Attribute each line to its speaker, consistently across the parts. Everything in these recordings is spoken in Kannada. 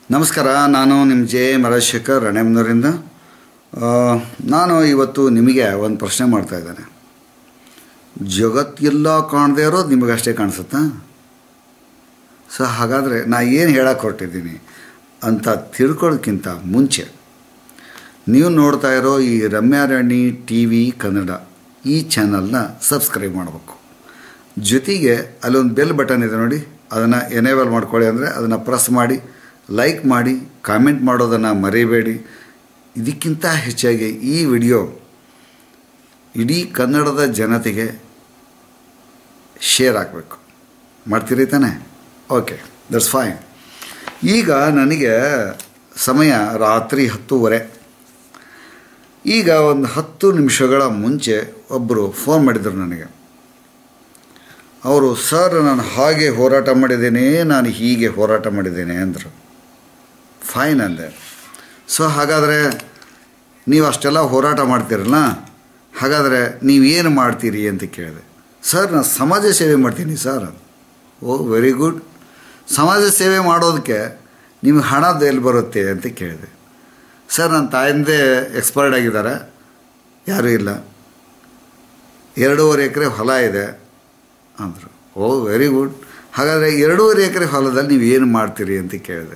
Speaker 1: ನಮಸ್ಕಾರ ನಾನು ನಿಮ್ಮ ಜೆ ಮರಾಜಶೇಖರ್ ರಣೆಮ್ನೂರಿಂದ ಆ, ನಾನು ಇವತ್ತು ನಿಮಗೆ ಒಂದು ಪ್ರಶ್ನೆ ಮಾಡ್ತಾ ಇದ್ದೇನೆ ಜಗತ್ತೆಲ್ಲ ಕಾಣದೇ ಇರೋದು ನಿಮಗಷ್ಟೇ ಕಾಣಿಸುತ್ತಾ ಸೊ ಹಾಗಾದರೆ ನಾ ಏನು ಹೇಳಕ್ಕೆ ಹೊರಟಿದ್ದೀನಿ ಅಂತ ತಿಳ್ಕೊಳ್ಳೋಕ್ಕಿಂತ ಮುಂಚೆ ನೀವು ನೋಡ್ತಾ ಇರೋ ಈ ರಮ್ಯಾರಾಣಿ ಟಿ ವಿ ಕನ್ನಡ ಈ ಚಾನಲ್ನ ಸಬ್ಸ್ಕ್ರೈಬ್ ಮಾಡಬೇಕು ಜೊತೆಗೆ ಅಲ್ಲೊಂದು ಬೆಲ್ ಬಟನ್ ಇದೆ ನೋಡಿ ಅದನ್ನು ಎನೇಬಲ್ ಮಾಡ್ಕೊಳ್ಳಿ ಅಂದರೆ ಅದನ್ನು ಪ್ರೆಸ್ ಮಾಡಿ ಲೈಕ್ ಮಾಡಿ ಕಾಮೆಂಟ್ ಮಾಡೋದನ್ನು ಮರಿಬೇಡಿ ಇದಕ್ಕಿಂತ ಹೆಚ್ಚಾಗಿ ಈ ವಿಡಿಯೋ ಇಡೀ ಕನ್ನಡದ ಜನತೆಗೆ ಶೇರ್ ಆಗಬೇಕು ಮಾಡ್ತೀರಿ ತಾನೆ ಓಕೆ ದಟ್ಸ್ ಫೈನ್ ಈಗ ನನಗೆ ಸಮಯ ರಾತ್ರಿ ಹತ್ತೂವರೆ ಈಗ ಒಂದು ಹತ್ತು ನಿಮಿಷಗಳ ಮುಂಚೆ ಒಬ್ಬರು ಫೋನ್ ಮಾಡಿದರು ನನಗೆ ಅವರು ಸರ್ ನಾನು ಹಾಗೆ ಹೋರಾಟ ಮಾಡಿದ್ದೇನೆ ನಾನು ಹೀಗೆ ಹೋರಾಟ ಮಾಡಿದ್ದೇನೆ ಅಂದರು ಫೈನ್ ಅಂದೆ ಸೊ ಹಾಗಾದರೆ ನೀವು ಅಷ್ಟೆಲ್ಲ ಹೋರಾಟ ಮಾಡ್ತೀರಲ್ಲ ಹಾಗಾದರೆ ನೀವೇನು ಮಾಡ್ತೀರಿ ಅಂತ ಕೇಳಿದೆ ಸರ್ ನಾನು ಸಮಾಜ ಸೇವೆ ಮಾಡ್ತೀನಿ ಸರ್ ಓ ವೆರಿ ಗುಡ್ ಸಮಾಜ ಸೇವೆ ಮಾಡೋದಕ್ಕೆ ನಿಮಗೆ ಹಣ ಎಲ್ಲಿ ಬರುತ್ತೆ ಅಂತ ಕೇಳಿದೆ ಸರ್ ನನ್ನ ತಾಯಿಂದೇ ಎಕ್ಸ್ಪರ್ಟ್ ಆಗಿದ್ದಾರೆ ಯಾರೂ ಇಲ್ಲ ಎರಡೂವರೆ ಎಕರೆ ಹೊಲ ಇದೆ ಅಂದರು ಓ ವೆರಿ ಗುಡ್ ಹಾಗಾದರೆ ಎರಡೂವರೆ ಎಕರೆ ಹೊಲದಲ್ಲಿ ನೀವು ಏನು ಮಾಡ್ತೀರಿ ಅಂತ ಕೇಳಿದೆ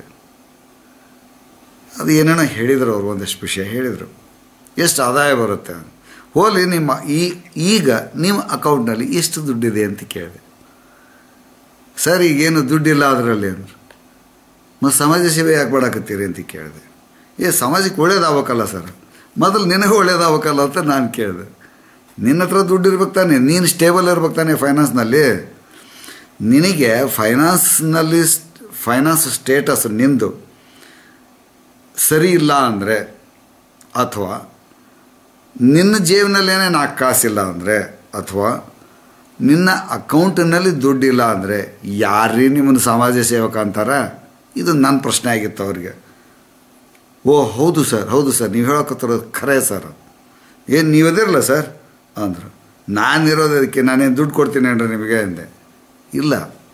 Speaker 1: ಅದು ಏನೇನೋ ಹೇಳಿದರು ಅವರು ಒಂದಷ್ಟು ವಿಷಯ ಹೇಳಿದರು ಎಷ್ಟು ಆದಾಯ ಬರುತ್ತೆ ಹೋಲಿ ನಿಮ್ಮ ಈ ಈಗ ನಿಮ್ಮ ಅಕೌಂಟ್ನಲ್ಲಿ ಎಷ್ಟು ದುಡ್ಡಿದೆ ಅಂತ ಕೇಳಿದೆ ಸರ್ ಈಗೇನು ದುಡ್ಡಿಲ್ಲ ಅದರಲ್ಲಿ ಅಂದರು ಮತ್ತು ಸಮಾಜ ಸೇವೆ ಯಾಕೆ ಮಾಡಾಕತ್ತೀರಿ ಅಂತ ಕೇಳಿದೆ ಏ ಸಮಾಜಕ್ಕೆ ಒಳ್ಳೇದಾಗಬೇಕಲ್ಲ ಸರ್ ಮೊದಲು ನಿನಗೆ ಒಳ್ಳೇದಾಗಬೇಕಲ್ಲ ಅಂತ ನಾನು ಕೇಳಿದೆ ನಿನ್ನ ಹತ್ರ ದುಡ್ಡು ಇರ್ಬೇಕು ತಾನೆ ನೀನು ಸ್ಟೇಬಲ್ ಇರ್ಬೇಕು ತಾನೆ ಫೈನಾನ್ಸ್ನಲ್ಲಿ ನಿನಗೆ ಫೈನಾನ್ಸ್ನಲ್ಲಿ ಫೈನಾನ್ಸ್ ಸ್ಟೇಟಸ್ ನಿಂದು ಸರಿ ಇಲ್ಲ ಅಂದರೆ ಅಥವಾ ನಿನ್ನ ಜೇಬಿನಲ್ಲೇನೇ ನಾಲ್ಕು ಕಾಸಿಲ್ಲ ಅಂದರೆ ಅಥವಾ ನಿನ್ನ ಅಕೌಂಟಿನಲ್ಲಿ ದುಡ್ಡಿಲ್ಲ ಅಂದರೆ ಯಾರೀ ನಿಮ್ಮನ್ನು ಸಮಾಜ ಸೇವಕ ಅಂತಾರ ಇದು ನನ್ನ ಪ್ರಶ್ನೆ ಆಗಿತ್ತು ಅವ್ರಿಗೆ ಓ ಹೌದು ಸರ್ ಹೌದು ಸರ್ ನೀವು ಹೇಳೋಕತ್ತಿರೋದು ಖರೆ ಸರ್ ಏನು ನೀವದಿರಲ್ಲ ಸರ್ ಅಂದರು ನಾನಿರೋದಕ್ಕೆ ನಾನೇನು ದುಡ್ಡು ಕೊಡ್ತೀನಿ ಅಂದರೆ ನಿಮಗೆ ಅಂದೆ ಇಲ್ಲ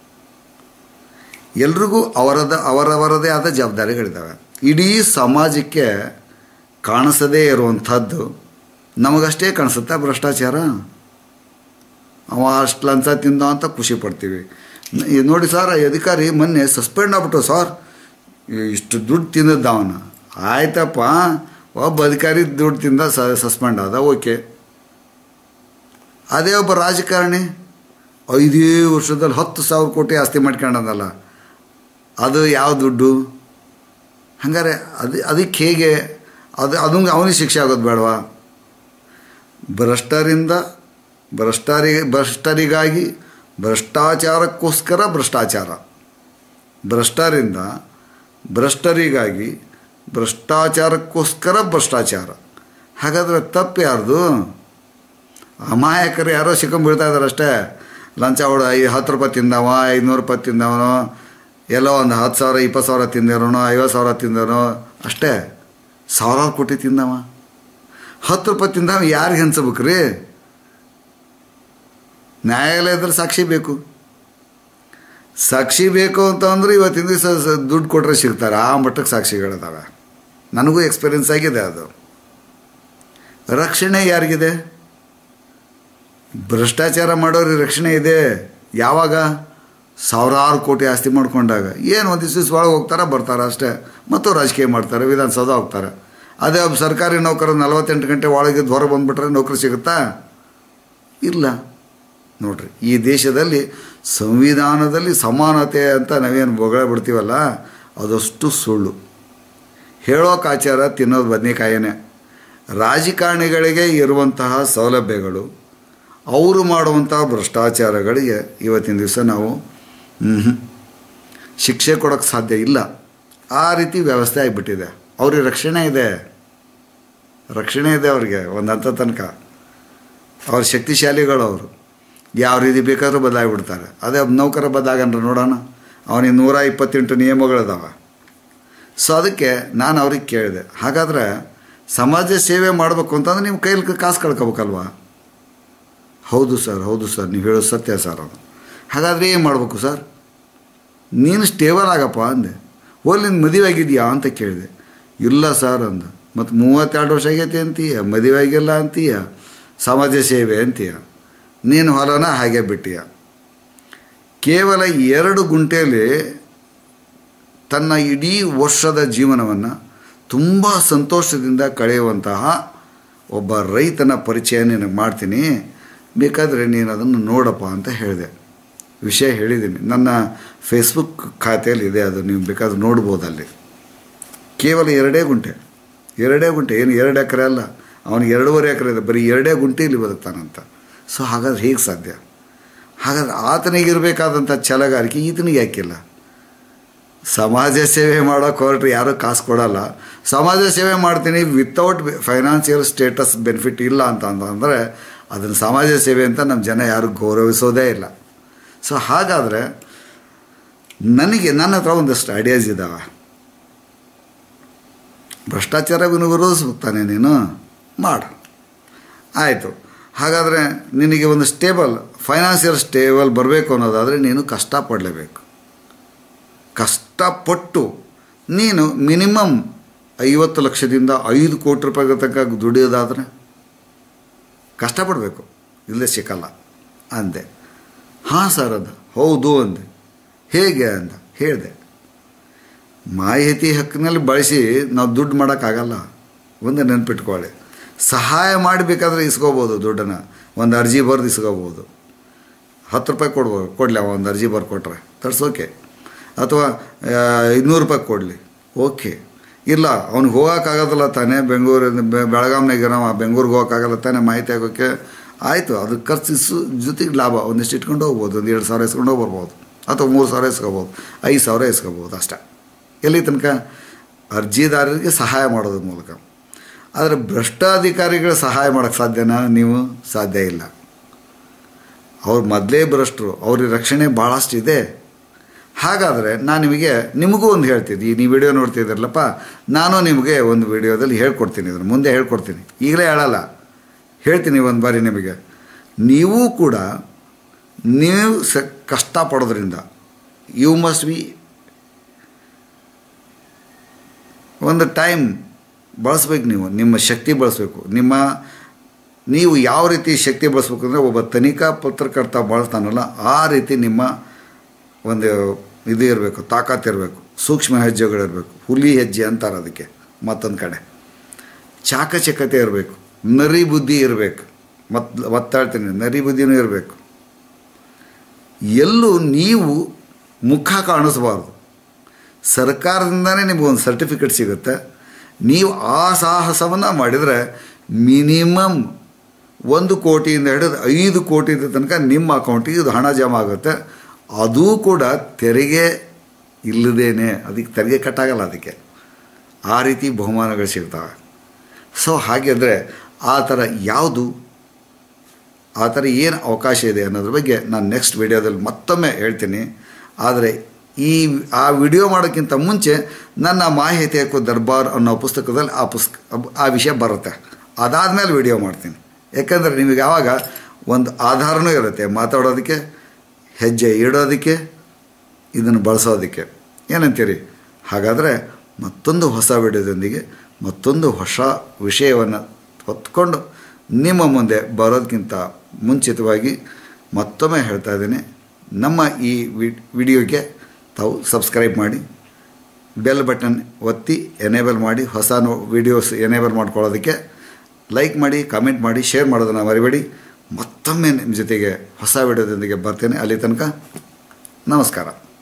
Speaker 1: ಎಲ್ರಿಗೂ ಅವರದ ಅವರವರದೇ ಆದ ಜವಾಬ್ದಾರಿಗಳಿದ್ದಾವೆ ಇಡೀ ಸಮಾಜಕ್ಕೆ ಕಾಣಿಸದೇ ಇರುವಂಥದ್ದು ನಮಗಷ್ಟೇ ಕಾಣಿಸುತ್ತಾ ಭ್ರಷ್ಟಾಚಾರ ಅವ ಅಷ್ಟು ಲಂಚ ತಿಂದ ಅಂತ ಖುಷಿ ಪಡ್ತೀವಿ ನ- ಈ ನೋಡಿ ಸರ್ ಈ ಅಧಿಕಾರಿ ಮೊನ್ನೆ ಸಸ್ಪೆಂಡ್ ಆಗ್ಬಿಟ್ಟು ಸರ್ ಇಷ್ಟು ದುಡ್ಡು ತಿಂದದ್ದು ಅವನ ಆಯ್ತಪ್ಪ ಒಬ್ಬ ಅಧಿಕಾರಿ ದುಡ್ಡು ತಿಂದ ಸಸ್ಪೆಂಡ್ ಆದ ಓಕೆ ಅದೇ ಒಬ್ಬ ರಾಜಕಾರಣಿ ಐದೇ ವರ್ಷದಲ್ಲಿ ಹತ್ತು ಸಾವಿರ ಕೋಟಿ ಆಸ್ತಿ ಮಾಡ್ಕೊಂಡದಲ್ಲ ಅದು ಯಾವ ದುಡ್ಡು ಹಂಗಾರೆ ಅದು ಅದಕ್ಕೆ ಹೇಗೆ ಅದು ಅದು ಅವನಿಗೆ ಶಿಕ್ಷೆ ಆಗೋದು ಬೇಡವಾ ಭ್ರಷ್ಟರಿಂದ ಭ್ರಷ್ಟರಿ ಭ್ರಷ್ಟರಿಗಾಗಿ ಭ್ರಷ್ಟಾಚಾರಕ್ಕೋಸ್ಕರ ಭ್ರಷ್ಟಾಚಾರ ಭ್ರಷ್ಟರಿಂದ ಭ್ರಷ್ಟರಿಗಾಗಿ ಭ್ರಷ್ಟಾಚಾರಕ್ಕೋಸ್ಕರ ಭ್ರಷ್ಟಾಚಾರ ಹಾಗಾದರೆ ತಪ್ಪು ಯಾರ್ದು ಅಮಾಯಕರು ಯಾರೋ ಸಿಕ್ಕೊಂಡ್ಬೀಳ್ತಾ ಇದ್ದಾರೆ ಅಷ್ಟೇ ಲಂಚ ಹೊಡ ಈ ಹತ್ತು ರೂಪಾಯಿ ತಿಂದವ ಐದುನೂರು ರೂಪಾಯಿ ತಿಂದವನು ಎಲ್ಲೋ ಒಂದು ಹತ್ತು ಸಾವಿರ ಇಪ್ಪತ್ತು ಸಾವಿರ ತಿಂದಿರೋನು ಐವತ್ತು ಸಾವಿರ ತಿಂದವನು ಅಷ್ಟೇ ಸಾವಿರಾರು ಕೋಟಿ ತಿಂದವ ಹತ್ತು ರೂಪಾಯಿ ತಿಂದವ ಯಾರಿಗೆ ಹಂಚಬೇಕು ರೀ ನ್ಯಾಯಾಲಯದಲ್ಲಿ ಸಾಕ್ಷಿ ಬೇಕು ಸಾಕ್ಷಿ ಬೇಕು ಅಂತ ಅಂದ್ರೆ ಇವತ್ತಿನ ದಿವಸ ಸ- ದುಡ್ಡು ಕೊಟ್ಟರೆ ಸಿಗ್ತಾರೆ ಆ ಮಟ್ಟಕ್ಕೆ ಸಾಕ್ಷಿಗಳಿದಾವೆ ನನಗೂ ಎಕ್ಸ್ಪೀರಿಯನ್ಸ್ ಆಗಿದೆ ಅದು ರಕ್ಷಣೆ ಯಾರಿಗಿದೆ ಭ್ರಷ್ಟಾಚಾರ ಮಾಡೋರಿಗೆ ರಕ್ಷಣೆ ಇದೆ ಯಾವಾಗ ಸಾವಿರಾರು ಕೋಟಿ ಆಸ್ತಿ ಮಾಡ್ಕೊಂಡಾಗ ಏನು ಒಂದು ದಿವಸ ಒಳಗೆ ಹೋಗ್ತಾರೆ ಬರ್ತಾರೆ ಅಷ್ಟೇ ಮತ್ತು ರಾಜಕೀಯ ಮಾಡ್ತಾರೆ ವಿಧಾನಸೌಧ ಹೋಗ್ತಾರೆ ಅದೇ ಒಬ್ಬ ಸರ್ಕಾರಿ ನೌಕರ ನಲವತ್ತೆಂಟು ಗಂಟೆ ಒಳಗೆ ಹೊರ ಬಂದುಬಿಟ್ರೆ ನೌಕರಿ ಸಿಗುತ್ತಾ ಇಲ್ಲ ನೋಡ್ರಿ ಈ ದೇಶದಲ್ಲಿ ಸಂವಿಧಾನದಲ್ಲಿ ಸಮಾನತೆ ಅಂತ ನಾವೇನು ಬೊಗಳ ಬಿಡ್ತೀವಲ್ಲ ಅದಷ್ಟು ಸುಳ್ಳು ಹೇಳೋಕೆ ಆಚಾರ ತಿನ್ನೋದು ಬದನೆಕಾಯನೇ ರಾಜಕಾರಣಿಗಳಿಗೆ ಇರುವಂತಹ ಸೌಲಭ್ಯಗಳು ಅವರು ಮಾಡುವಂತಹ ಭ್ರಷ್ಟಾಚಾರಗಳಿಗೆ ಇವತ್ತಿನ ದಿವಸ ನಾವು ಮ್ಹೂ, ಶಿಕ್ಷೆ ಕೊಡೋಕ್ಕೆ ಸಾಧ್ಯ ಇಲ್ಲ ಆ ರೀತಿ ವ್ಯವಸ್ಥೆ ಆಗಿಬಿಟ್ಟಿದೆ ಅವ್ರಿಗೆ ರಕ್ಷಣೆ ಇದೆ ರಕ್ಷಣೆ ಇದೆ ಅವ್ರಿಗೆ ಒಂದು ಹಂತ ತನಕ ಅವ್ರ ಶಕ್ತಿಶಾಲಿಗಳು ಅವರು ಯಾವ ರೀತಿ ಬೇಕಾದರೂ ಬದಲಾಗಿಬಿಡ್ತಾರೆ ಅದೇ ಒಬ್ಬ ನೌಕರ ಬದಲಾಗನ್ರ ನೋಡೋಣ ಅವನಿಗೆ ನೂರ ಇಪ್ಪತ್ತೆಂಟು ನಿಯಮಗಳಿದಾವೆ ಸೊ ಅದಕ್ಕೆ ನಾನು ಅವ್ರಿಗೆ ಕೇಳಿದೆ ಹಾಗಾದರೆ ಸಮಾಜ ಸೇವೆ ಮಾಡಬೇಕು ಅಂತಂದ್ರೆ ನಿಮ್ಮ ಕೈಲಿ ಕಾಸು ಕಳ್ಕೊಬೇಕಲ್ವಾ ಹೌದು ಸರ್ ಹೌದು ಸರ್ ನೀವು ಹೇಳೋದು ಸತ್ಯ ಸರ್ ಅದು ಹಾಗಾದರೆ ಏನು ಮಾಡಬೇಕು ಸರ್ ನೀನು ಸ್ಟೇಬಲ್ ಆಗಪ್ಪ ಅಂದೆ ಹೋಲ್ ನಿನ್ನ ಮದುವೆ ಆಗಿದೆಯಾ ಅಂತ ಕೇಳಿದೆ ಇಲ್ಲ ಸರ್ ಅಂದ ಮತ್ತು ಮೂವತ್ತೆರಡು ವರ್ಷ ಆಗೈತೆ ಅಂತೀಯ ಮದುವೆ ಆಗಿಲ್ಲ ಅಂತೀಯ ಸಮಾಜ ಸೇವೆ ಅಂತೀಯ ನೀನು ಹೊಲನ ಹಾಗೆ ಬಿಟ್ಟೀಯ ಕೇವಲ ಎರಡು ಗುಂಟೆಯಲ್ಲಿ ತನ್ನ ಇಡೀ ವರ್ಷದ ಜೀವನವನ್ನು ತುಂಬ ಸಂತೋಷದಿಂದ ಕಳೆಯುವಂತಹ ಒಬ್ಬ ರೈತನ ಪರಿಚಯ ನಿನಗೆ ಮಾಡ್ತೀನಿ ಬೇಕಾದರೆ ನೀನು ಅದನ್ನು ನೋಡಪ್ಪ ಅಂತ ಹೇಳಿದೆ ವಿಷಯ ಹೇಳಿದ್ದೀನಿ ನನ್ನ ಫೇಸ್ಬುಕ್ ಖಾತೆಯಲ್ಲಿ ಇದೆ ಅದು ನೀವು ಬೇಕಾದ್ರೆ ನೋಡ್ಬೋದು ಅಲ್ಲಿ ಕೇವಲ ಎರಡೇ ಗುಂಟೆ ಎರಡೇ ಗುಂಟೆ ಏನು ಎರಡು ಎಕರೆ ಅಲ್ಲ ಅವನಿಗೆ ಎರಡೂವರೆ ಎಕರೆ ಇದೆ ಬರೀ ಎರಡೇ ಗುಂಟೆಯಲ್ಲಿ ಬದುಕ್ತಾನಂತ ಸೊ ಹಾಗಾದ್ರೆ ಹೇಗೆ ಸಾಧ್ಯ ಹಾಗಾದ್ರೆ ಆತನಿಗೆ ಇರಬೇಕಾದಂಥ ಛಲಗಾರಿಕೆ ಈತನಿಗೆ ಯಾಕಿಲ್ಲ ಸಮಾಜ ಸೇವೆ ಮಾಡೋಕೆ ಹೊರಟ್ರೆ ಯಾರೂ ಕಾಸು ಕೊಡಲ್ಲ ಸಮಾಜ ಸೇವೆ ಮಾಡ್ತೀನಿ ವಿತೌಟ್ ಫೈನಾನ್ಷಿಯಲ್ ಸ್ಟೇಟಸ್ ಬೆನಿಫಿಟ್ ಇಲ್ಲ ಅಂತ ಅಂದರೆ ಅದನ್ನು ಸಮಾಜ ಸೇವೆ ಅಂತ ನಮ್ಮ ಜನ ಯಾರು ಗೌರವಿಸೋದೇ ಇಲ್ಲ ಸೊ ಹಾಗಾದರೆ ನನಗೆ ನನ್ನ ಹತ್ರ ಒಂದಷ್ಟು ಐಡಿಯಾಸ್ ಇದ್ದಾವೆ ಭ್ರಷ್ಟಾಚಾರ ವಿರೋಧಿಸ್ತಾನೆ ನೀನು ಮಾಡು ಆಯಿತು ಹಾಗಾದರೆ ನಿನಗೆ ಒಂದು ಸ್ಟೇಬಲ್ ಫೈನಾನ್ಷಿಯಲ್ ಸ್ಟೇಬಲ್ ಬರಬೇಕು ಅನ್ನೋದಾದರೆ ನೀನು ಕಷ್ಟಪಡಲೇಬೇಕು ಕಷ್ಟಪಟ್ಟು ನೀನು ಮಿನಿಮಮ್ ಐವತ್ತು ಲಕ್ಷದಿಂದ ಐದು ಕೋಟಿ ರೂಪಾಯಿ ತನಕ ದುಡಿಯೋದಾದರೆ ಕಷ್ಟಪಡಬೇಕು ಇಲ್ಲೇ ಸಿಕ್ಕಲ್ಲ ಅಂದೆ ಹಾಂ ಸರ್ ಅಂದ ಹೌದು ಅಂದೆ ಹೇಗೆ ಅಂದ ಹೇಳಿದೆ ಮಾಹಿತಿ ಹಕ್ಕಿನಲ್ಲಿ ಬಳಸಿ ನಾವು ದುಡ್ಡು ಮಾಡೋಕ್ಕಾಗಲ್ಲ ಒಂದು ನೆನ್ಪಿಟ್ಕೊಳ್ಳಿ ಸಹಾಯ ಮಾಡಬೇಕಾದ್ರೆ ಇಸ್ಕೋಬೋದು ದುಡ್ಡನ್ನು ಒಂದು ಅರ್ಜಿ ಬರೆದು ಇಸ್ಕೋಬೋದು ಹತ್ತು ರೂಪಾಯಿ ಕೊಡ್ಬೋದು ಕೊಡಲಿ ಅವ ಒಂದು ಅರ್ಜಿ ಬರೆದು ಕೊಟ್ರೆ ದಟ್ಸ್ ಓಕೆ ಅಥವಾ ಇನ್ನೂರು ರೂಪಾಯಿ ಕೊಡಲಿ ಓಕೆ ಇಲ್ಲ ಅವ್ನಿಗೆ ಹೋಗೋಕ್ಕಾಗೋದಿಲ್ಲ ತಾನೇ ಬೆಂಗಳೂರಿಂದ ಬೆಳಗಾಂನಾಗ ನಾವು ಬೆಂಗಳೂರಿಗೆ ಹೋಗೋಕ್ಕಾಗಲ್ಲ ತಾನೇ ಮಾಹಿತಿ ಆಗೋಕ್ಕೆ ಆಯಿತು ಅದು ಖರ್ಚಿಸು ಜೊತೆಗೆ ಲಾಭ ಒಂದಿಷ್ಟು ಇಟ್ಕೊಂಡು ಹೋಗ್ಬೋದು ಒಂದು ಎರಡು ಸಾವಿರ ಇಸ್ಕೊಂಡು ಬರ್ಬೋದು ಅಥವಾ ಮೂರು ಸಾವಿರ ಇಸ್ಕೋಬೋದು ಐದು ಸಾವಿರ ಇಸ್ಕೋಬೋದು ಅಷ್ಟೇ ಎಲ್ಲಿ ತನಕ ಅರ್ಜಿದಾರರಿಗೆ ಸಹಾಯ ಮಾಡೋದ್ರ ಮೂಲಕ ಆದರೆ ಭ್ರಷ್ಟಾಧಿಕಾರಿಗಳ ಸಹಾಯ ಮಾಡೋಕ್ಕೆ ಸಾಧ್ಯನಾ ನೀವು ಸಾಧ್ಯ ಇಲ್ಲ ಅವ್ರು ಮೊದಲೇ ಭ್ರಷ್ಟರು ಅವ್ರಿಗೆ ರಕ್ಷಣೆ ಭಾಳಷ್ಟು ಇದೆ ಹಾಗಾದರೆ ನಾನು ನಿಮಗೆ ನಿಮಗೂ ಒಂದು ಹೇಳ್ತಿದ್ದೆ ನೀವು ವಿಡಿಯೋ ನೋಡ್ತಿದ್ದೀರಲ್ಲಪ್ಪ ನಾನು ನಿಮಗೆ ಒಂದು ವಿಡಿಯೋದಲ್ಲಿ ಹೇಳ್ಕೊಡ್ತೀನಿ ಇದನ್ನು ಮುಂದೆ ಹೇಳ್ಕೊಡ್ತೀನಿ ಈಗಲೇ ಹೇಳಲ್ಲ ಹೇಳ್ತೀನಿ ಒಂದು ಬಾರಿ ನಿಮಗೆ ನೀವು ಕೂಡ ನೀವು ಸ ಕಷ್ಟಪಡೋದ್ರಿಂದ ಯು ಮಸ್ಟ್ ಬಿ ಒಂದು ಟೈಮ್ ಬಳಸ್ಬೇಕು ನೀವು ನಿಮ್ಮ ಶಕ್ತಿ ಬಳಸಬೇಕು ನಿಮ್ಮ ನೀವು ಯಾವ ರೀತಿ ಶಕ್ತಿ ಬಳಸ್ಬೇಕು ಅಂದರೆ ಒಬ್ಬ ತನಿಖಾ ಪತ್ರಕರ್ತ ಬಳಸ್ತಾನಲ್ಲ ಆ ರೀತಿ ನಿಮ್ಮ ಒಂದು ಇದು ಇರಬೇಕು ತಾಕತ್ ಇರಬೇಕು ಸೂಕ್ಷ್ಮ ಹೆಜ್ಜೆಗಳಿರಬೇಕು ಹುಲಿ ಹೆಜ್ಜೆ ಅಂತಾರೆ ಅದಕ್ಕೆ ಮತ್ತೊಂದು ಕಡೆ ಚಾಕಚಕತೆ ಇರಬೇಕು ನರಿ ಬುದ್ಧಿ ಇರಬೇಕು ಮತ್ ಒತ್ತಾಡ್ತೀನಿ ನರಿ ಬುದ್ಧಿನೂ ಇರಬೇಕು ಎಲ್ಲೂ ನೀವು ಮುಖ ಕಾಣಿಸ್ಬಾರ್ದು ಸರ್ಕಾರದಿಂದನೇ ನಿಮಗೊಂದು ಸರ್ಟಿಫಿಕೇಟ್ ಸಿಗುತ್ತೆ ನೀವು ಆ ಸಾಹಸವನ್ನು ಮಾಡಿದರೆ ಮಿನಿಮಮ್ ಒಂದು ಕೋಟಿಯಿಂದ ಹಿಡಿದು ಐದು ಕೋಟಿ ತನಕ ನಿಮ್ಮ ಅಕೌಂಟಿಗೆ ಇದು ಹಣ ಜಮಾ ಆಗುತ್ತೆ ಅದೂ ಕೂಡ ತೆರಿಗೆ ಇಲ್ಲದೇನೆ ಅದಕ್ಕೆ ತೆರಿಗೆ ಕಟ್ಟಾಗಲ್ಲ ಅದಕ್ಕೆ ಆ ರೀತಿ ಬಹುಮಾನಗಳು ಸಿಗ್ತವೆ ಸೊ ಹಾಗಿದ್ರೆ ಆ ಥರ ಯಾವುದು ಆ ಥರ ಏನು ಅವಕಾಶ ಇದೆ ಅನ್ನೋದ್ರ ಬಗ್ಗೆ ನಾನು ನೆಕ್ಸ್ಟ್ ವಿಡಿಯೋದಲ್ಲಿ ಮತ್ತೊಮ್ಮೆ ಹೇಳ್ತೀನಿ ಆದರೆ ಈ ಆ ವಿಡಿಯೋ ಮಾಡೋಕ್ಕಿಂತ ಮುಂಚೆ ನನ್ನ ಮಾಹಿತಿ ಹಾಕೋ ದರ್ಬಾರ್ ಅನ್ನೋ ಪುಸ್ತಕದಲ್ಲಿ ಆ ಪುಸ್ತಕ ಆ ವಿಷಯ ಬರುತ್ತೆ ಅದಾದಮೇಲೆ ವಿಡಿಯೋ ಮಾಡ್ತೀನಿ ಯಾಕಂದರೆ ನಿಮಗೆ ಆವಾಗ ಒಂದು ಆಧಾರನೂ ಇರುತ್ತೆ ಮಾತಾಡೋದಕ್ಕೆ ಹೆಜ್ಜೆ ಇಡೋದಕ್ಕೆ ಇದನ್ನು ಬಳಸೋದಕ್ಕೆ ಏನಂತೀರಿ ಹಾಗಾದರೆ ಮತ್ತೊಂದು ಹೊಸ ವಿಡಿಯೋದೊಂದಿಗೆ ಮತ್ತೊಂದು ಹೊಸ ವಿಷಯವನ್ನು ಹೊತ್ಕೊಂಡು ನಿಮ್ಮ ಮುಂದೆ ಬರೋದಕ್ಕಿಂತ ಮುಂಚಿತವಾಗಿ ಮತ್ತೊಮ್ಮೆ ಹೇಳ್ತಾ ಇದ್ದೀನಿ ನಮ್ಮ ಈ ವಿಡಿಯೋಗೆ ತಾವು ಸಬ್ಸ್ಕ್ರೈಬ್ ಮಾಡಿ ಬೆಲ್ ಬಟನ್ ಒತ್ತಿ ಎನೇಬಲ್ ಮಾಡಿ ಹೊಸ ನೋ ವಿಡಿಯೋಸ್ ಎನೇಬಲ್ ಮಾಡ್ಕೊಳ್ಳೋದಕ್ಕೆ ಲೈಕ್ ಮಾಡಿ ಕಾಮೆಂಟ್ ಮಾಡಿ ಶೇರ್ ಮಾಡೋದನ್ನು ಮರಿಬೇಡಿ ಮತ್ತೊಮ್ಮೆ ನಿಮ್ಮ ಜೊತೆಗೆ ಹೊಸ ವಿಡಿಯೋದೊಂದಿಗೆ ಬರ್ತೇನೆ ಅಲ್ಲಿ ತನಕ ನಮಸ್ಕಾರ